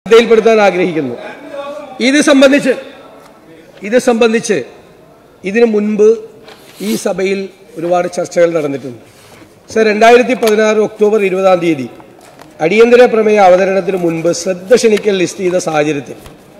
ശ്രദ്ധയിൽപ്പെടുത്താൻ ആഗ്രഹിക്കുന്നു ഇത് സംബന്ധിച്ച് ഇത് സംബന്ധിച്ച് ഇതിനു മുൻപ് ഈ സഭയിൽ ഒരുപാട് ചർച്ചകൾ നടന്നിട്ടുണ്ട് സർ രണ്ടായിരത്തി പതിനാറ് ഒക്ടോബർ ഇരുപതാം തീയതി അടിയന്തര പ്രമേയ അവതരണത്തിന് മുൻപ് ശ്രദ്ധ ക്ഷണിക്കൽ ലിസ്റ്റ് ചെയ്ത സാഹചര്യത്തിൽ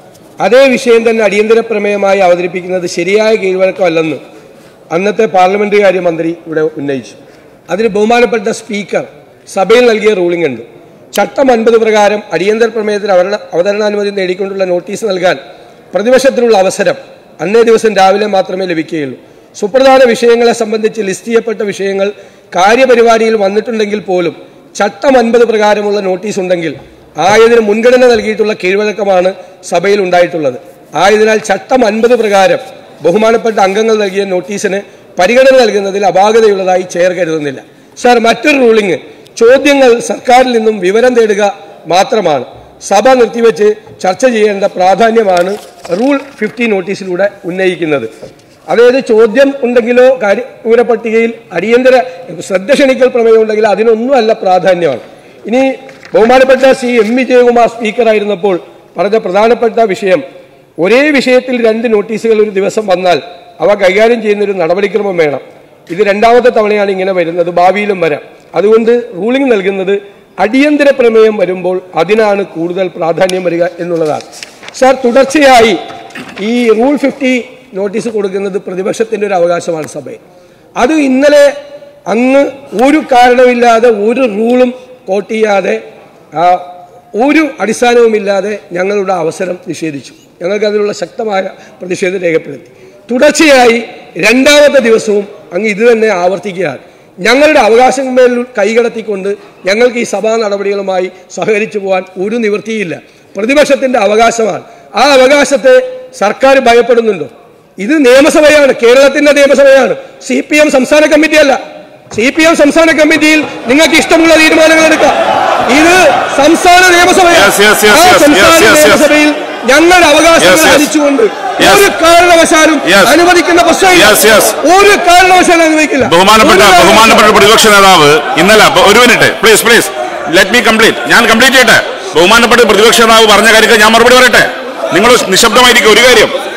അതേ വിഷയം തന്നെ അടിയന്തര പ്രമേയമായി അവതരിപ്പിക്കുന്നത് ശരിയായ കീഴ്വഴക്കമല്ലെന്ന് അന്നത്തെ പാർലമെന്ററി കാര്യ മന്ത്രി ഇവിടെ ഉന്നയിച്ചു അതിന് ബഹുമാനപ്പെട്ട സ്പീക്കർ സഭയിൽ നൽകിയ റൂളിംഗ് ഉണ്ട് ചട്ടം അൻപത് പ്രകാരം അടിയന്തര പ്രമേയത്തിന് അവതരണ അവതരണാനുമതി നേടിക്കൊണ്ടുള്ള നോട്ടീസ് നൽകാൻ പ്രതിപക്ഷത്തിനുള്ള അവസരം അന്നേ ദിവസം രാവിലെ മാത്രമേ ലഭിക്കുകയുള്ളൂ സുപ്രധാന വിഷയങ്ങളെ സംബന്ധിച്ച് ലിസ്റ്റ് ചെയ്യപ്പെട്ട വിഷയങ്ങൾ കാര്യപരിപാടിയിൽ വന്നിട്ടുണ്ടെങ്കിൽ പോലും ചട്ടം അൻപത് പ്രകാരമുള്ള നോട്ടീസ് ഉണ്ടെങ്കിൽ ആയതിന് മുൻഗണന നൽകിയിട്ടുള്ള കീഴ്വഴക്കമാണ് സഭയിൽ ഉണ്ടായിട്ടുള്ളത് ആയതിനാൽ ചട്ടം അൻപത് പ്രകാരം ബഹുമാനപ്പെട്ട അംഗങ്ങൾ നൽകിയ നോട്ടീസിന് പരിഗണന നൽകുന്നതിൽ അപാകതയുള്ളതായി ചെയർ കരുതുന്നില്ല സാർ മറ്റൊരു റൂളിംഗ് ചോദ്യങ്ങൾ സർക്കാരിൽ നിന്നും വിവരം തേടുക മാത്രമാണ് സഭ നിർത്തിവെച്ച് ചർച്ച ചെയ്യേണ്ട പ്രാധാന്യമാണ് റൂൾ ഫിഫ്റ്റി നോട്ടീസിലൂടെ ഉന്നയിക്കുന്നത് അതായത് ചോദ്യം ഉണ്ടെങ്കിലോ കാര്യ പട്ടികയിൽ അടിയന്തര ശ്രദ്ധ ക്ഷണിക്കൽ പ്രമേയം ഉണ്ടെങ്കിൽ അതിനൊന്നുമല്ല പ്രാധാന്യമാണ് ഇനി ബഹുമാനപ്പെട്ട സി എം വിജയകുമാർ സ്പീക്കറായിരുന്നപ്പോൾ പറഞ്ഞ പ്രധാനപ്പെട്ട വിഷയം ഒരേ വിഷയത്തിൽ രണ്ട് നോട്ടീസുകൾ ഒരു ദിവസം വന്നാൽ അവ കൈകാര്യം ചെയ്യുന്ന ഒരു നടപടിക്രമം വേണം ഇത് രണ്ടാമത്തെ തവണയാണ് ഇങ്ങനെ വരുന്നത് ഭാവിയിലും വരാം അതുകൊണ്ട് റൂളിംഗ് നൽകുന്നത് അടിയന്തര പ്രമേയം വരുമ്പോൾ അതിനാണ് കൂടുതൽ പ്രാധാന്യം വരിക എന്നുള്ളതാണ് സാർ തുടർച്ചയായി ഈ റൂൾ ഫിഫ്റ്റി നോട്ടീസ് കൊടുക്കുന്നത് പ്രതിപക്ഷത്തിന്റെ ഒരു അവകാശമാണ് സഭയിൽ അത് ഇന്നലെ അങ്ങ് ഒരു കാരണമില്ലാതെ ഒരു റൂളും കോട്ട് ചെയ്യാതെ ആ, ഒരു അടിസ്ഥാനവുമില്ലാതെ ഞങ്ങളുടെ അവസരം നിഷേധിച്ചു ഞങ്ങൾക്ക് അതിനുള്ള ശക്തമായ പ്രതിഷേധം രേഖപ്പെടുത്തി തുടർച്ചയായി രണ്ടാമത്തെ ദിവസവും അങ്ങ് ഇത് തന്നെ ആവർത്തിക്കുകയാണ് ഞങ്ങളുടെ അവകാശങ്ങളിൽ കൈകടത്തിക്കൊണ്ട് ഞങ്ങൾക്ക് ഈ സഭാ നടപടികളുമായി സഹകരിച്ചു പോകാൻ ഒരു നിവൃത്തിയില്ല പ്രതിപക്ഷത്തിന്റെ അവകാശമാണ് ആ അവകാശത്തെ സർക്കാർ ഭയപ്പെടുന്നുണ്ടോ ഇത് നിയമസഭയാണ് കേരളത്തിന്റെ നിയമസഭയാണ് സി പി എം സംസ്ഥാന കമ്മിറ്റി അല്ല സി പി എം സംസ്ഥാന കമ്മിറ്റിയിൽ നിങ്ങൾക്ക് ഇഷ്ടമുള്ള തീരുമാനങ്ങൾ എടുക്കാം ഇത് സംസ്ഥാന നിയമസഭയാണ് Yes, yes, yes, ആ yes, സംസ്ഥാന yes, yes, yes. നിയമസഭയിൽ ഞങ്ങളുടെ അവകാശങ്ങൾ Yes, yes. ഹരിച്ചുകൊണ്ട് Yes. ഒരു കാരണവശാലും Yes. അനുവദിക്കുന്ന പ്രശ്നമില്ല Yes, yes. ഒരു കാരണവശാലും അനുവദിക്കില്ല ബഹുമാനപ്പെട്ട ഒരു കാരണവശാലും. ബഹുമാനപ്പെട്ട പ്രതിപക്ഷ നേതാവ് ഇന്നലെ അപ്പൊ ഒരു minute please please let me complete ഞാൻ കംപ്ലീറ്റ് ചെയ്യട്ടെ ബഹുമാനപ്പെട്ട പ്രതിപക്ഷ നേതാവ് പറഞ്ഞ കാര്യത്തിൽ ഞാൻ മറുപടി പറയട്ടെ നിങ്ങൾ നിശബ്ദമായിരിക്കും ഒരു കാര്യം